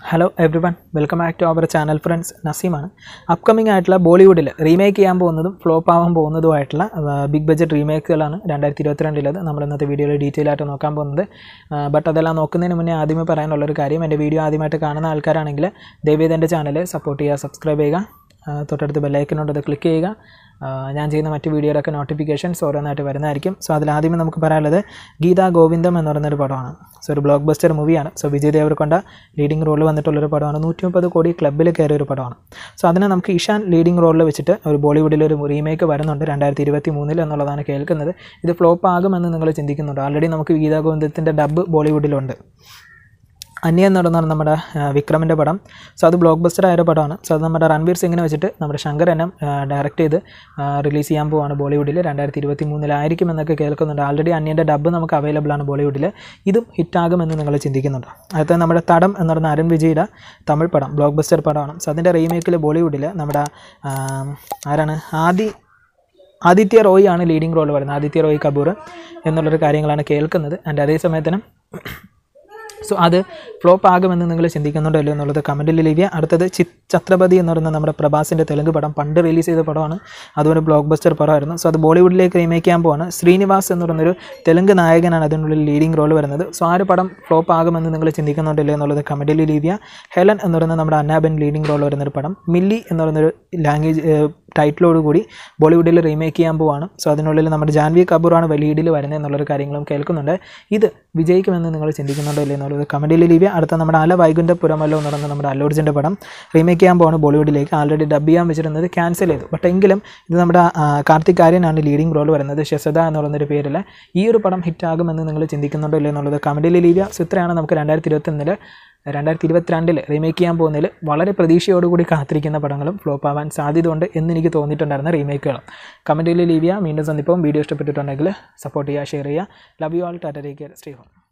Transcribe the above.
hello everyone welcome back to our channel friends നസീമാണ് upcoming ആയിട്ടുള്ള ബോളിവുഡിൽ remake ചെയ്യാൻ പോകുന്നതും ഫ്ലോപ്പ് ആവാൻ പോകുന്നതുമായിട്ടുള്ള ബിഗ് ബഡ്ജറ്റ് റീമേക്കുകളാണ് രണ്ടായിരത്തി ഇരുപത്തിരണ്ടിലത് നമ്മൾ ഇന്നത്തെ വീഡിയോയിൽ ഡീറ്റെയിൽ ആയിട്ട് നോക്കാൻ പോകുന്നത് ബട്ട് അതെല്ലാം നോക്കുന്നതിന് മുന്നേ ആദ്യമേ പറയാനുള്ളൊരു കാര്യം എൻ്റെ വീഡിയോ ആദ്യമായിട്ട് കാണുന്ന ആൾക്കാരാണെങ്കിൽ ദയവേദ എൻ്റെ ചാനൽ സപ്പോർട്ട് ചെയ്യുക സബ്സ്ക്രൈബ് ചെയ്യുക ആ, തൊട്ടടുത്ത് ബെല്ലൈക്കനുണ്ട് അത് ക്ലിക്ക് ചെയ്യുക ആ, ഞാൻ ചെയ്യുന്ന മറ്റ് വീഡിയോയിലൊക്കെ നോട്ടിഫിക്കേഷൻസ് ഓരോന്നായിട്ട് വരുന്നതായിരിക്കും സോ അതിൽ ആദ്യമേ നമുക്ക് പറയാനുള്ളത് ഗീതാ ഗോവിന്ദം എന്ന് പറയുന്നൊരു പടമാണ് സോ ഒരു ബ്ലോക്ക് ബസ്റ്റർ മൂവിയാണ് സോ വിജയ് ദേവരക്കൊണ്ട ലീഡിംഗ് റോളിൽ വന്നിട്ടുള്ളൊരു പടമാണ് നൂറ്റി മുപ്പത് കോടി ക്ലബ്ബിൽ കയറിയ ഒരു പടമാണ് സോ അതിനെ നമുക്ക് ഇഷാൻ ലീഡിംഗ് റോളിൽ വെച്ചിട്ട് ഒരു ബോളിവുഡിൽ ഒരു റീമേക്ക് വരുന്നുണ്ട് രണ്ടായിരത്തി ഇരുപത്തി മൂന്നിൽ എന്നുള്ളതാണ് കേൾക്കുന്നത് ഇത് ഫ്ലോപ്പ് ആകുമെന്ന് നിങ്ങൾ ചിന്തിക്കുന്നുണ്ട് ആൾറെഡി നമുക്ക് ഗീതാ ഗോവിന്ദത്തിൻ്റെ ഡബ്ബ് ബോളിവുഡിലുണ്ട് അന്യ എന്ന് പറയുന്നതാണ് നമ്മുടെ ആ, വിക്രമിൻ്റെ പടം സോ അത് ബ്ലോക്ക് ബസ്റ്റർ ആയ ഒരു പടമാണ് സോ അത് നമ്മുടെ രൺവീർ സിംഗിനെ വെച്ചിട്ട് നമ്മുടെ ശങ്കർ എനം ഡയറക്റ്റ് ചെയ്ത് റിലീസ് ചെയ്യാൻ പോവാണ് ബോളിവുഡിൽ രണ്ടായിരത്തി ഇരുപത്തി മൂന്നിലായിരിക്കും എന്നൊക്കെ കേൾക്കുന്നുണ്ട് ആൾറെഡി അന്യൻ്റെ ഡബ്ബ് നമുക്ക് അവൈലബിൾ ആണ് ബോളിവുഡിൽ ഇതും ഹിറ്റാകുമെന്ന് നിങ്ങൾ ചിന്തിക്കുന്നുണ്ട് അടുത്ത നമ്മുടെ തടം എന്ന് പറയുന്ന അരുൺ വിജയുടെ തമിഴ് പടം ബ്ലോക്ക് ബസ്റ്റർ പടമാണ് സോ അതിൻ്റെ റീമേക്കിൽ ബോളിവുഡിൽ നമ്മുടെ ആ, ആരാണ് ആദി ആദിത്യ റോയ് ആണ് ലീഡിംഗ് റോൾ വരുന്നത് ആദിത്യ റോയ് കപൂർ എന്നുള്ളൊരു കാര്യങ്ങളാണ് കേൾക്കുന്നത് ആൻഡ് അതേ സമയത്തിന് സോ അത് ഫ്ലോപ്പ് ആകുമെന്ന് നിങ്ങൾ ചിന്തിക്കുന്നുണ്ടോ ഇല്ലയോ എന്നുള്ളത് കമൻറ്റിൽ ലഭിക്കുക അടുത്തത് ചിത് ഛത്രപതി എന്ന് പറയുന്ന നമ്മുടെ പ്രഭാസിൻ്റെ തെലുങ്ക് പടം പണ്ട് റിലീസ് ചെയ്ത പടമാണ് അതുപോലെ ബ്ലോക്ക് ബസ്റ്റർ പടമായിരുന്നു സോ അത് ബോളിവുഡിലേക്ക് റീമേക്ക് ചെയ്യാൻ പോവാണ് ശ്രീനിവാസ് എന്ന് പറയുന്നൊരു തെലുങ്ക് നായകനാണ് അതിനുള്ളിൽ ലീഡിംഗ് റോൾ വരുന്നത് സോ ആ ഒരു പടം ഫ്ലോപ്പ് ആകുമെന്ന് നിങ്ങൾ ചിന്തിക്കുന്നുണ്ടോ ഇല്ലയോ എന്നുള്ളത് കമൻറ്റിൽ ലഭിക്കുക ഹെലൻ എന്ന് പറയുന്ന നമ്മുടെ അന്നാബൻ ലീഡിംഗ് റോൾ വരുന്നൊരു പടം മില്ലി എന്ന് പറയുന്നൊരു ലാംഗ്വേജ് ടൈറ്റിലോട് കൂടി ബോളിവുഡിൽ റീമേക്ക് ചെയ്യാൻ പോവാണ് സോ അതിനുള്ളിൽ നമ്മുടെ ജാൻവി കപൂറാണ് ലീഡിൽ വരുന്നത് എന്നുള്ളൊരു കാര്യങ്ങളും കേൾക്കുന്നുണ്ട് ഇത് വിജയിക്കുമെന്ന് നിങ്ങൾ ചിന്തിക്കുന്നുണ്ടോ ഇല്ലേ എന്നുള്ളത് കമൻറ്റിൽ ലീവിയ അടുത്ത നമ്മുടെ അല വൈകുണ്ഠപുരമല്ലോ എന്ന് പറയുന്ന നമ്മുടെ അല്ലൂർജിൻ്റെ പടം റീമേക്ക് ചെയ്യാൻ പോവാണ് ബോളിവുഡിലേക്ക് ആൾറെഡി ഡബ് ചെയ്യാൻ വെച്ചിരുന്നത് ക്യാൻസൽ ചെയ്തു ബട്ട് എങ്കിലും ഇത് നമ്മുടെ ആ, കാർത്തിക് ആര്യനാണ് ലീഡിംഗ് റോൾ വരുന്നത് ഷെസദ എന്ന് പറയുന്നൊരു പേരിൽ ഈ ഒരു പടം ഹിറ്റാകുമെന്ന് നിങ്ങൾ ചിന്തിക്കുന്നുണ്ടോ ഇല്ലേ എന്നുള്ളത് കമൻറ്റിൽ ലീവിയ സോ ഇത്രയാണ് നമുക്ക് രണ്ടായിരത്തി ഇരുപത്തൊന്നിൽ രണ്ടായിരത്തി ഇരുപത്തിരണ്ടിൽ റീമേക്ക് ചെയ്യാൻ പോകുന്നതിൽ വളരെ പ്രതീക്ഷയോടുകൂടി കാത്തിരിക്കുന്ന പടങ്ങളും ഫ്ലോപ്പ് ആവാൻ സാധ്യതയുണ്ട് എന്ന് എനിക്ക് തോന്നിയിട്ടുണ്ടായിരുന്ന റീമേക്കുകളും കമൻറ്റിൽ ലീവിയ വീണ്ടും സന്ദിപ്പം വീഡിയോ ഇഷ്ടപ്പെട്ടിട്ടുണ്ടെങ്കിൽ സപ്പോർട്ട് ചെയ്യുക ഷെയർ ചെയ്യുക love you all tata take care stay home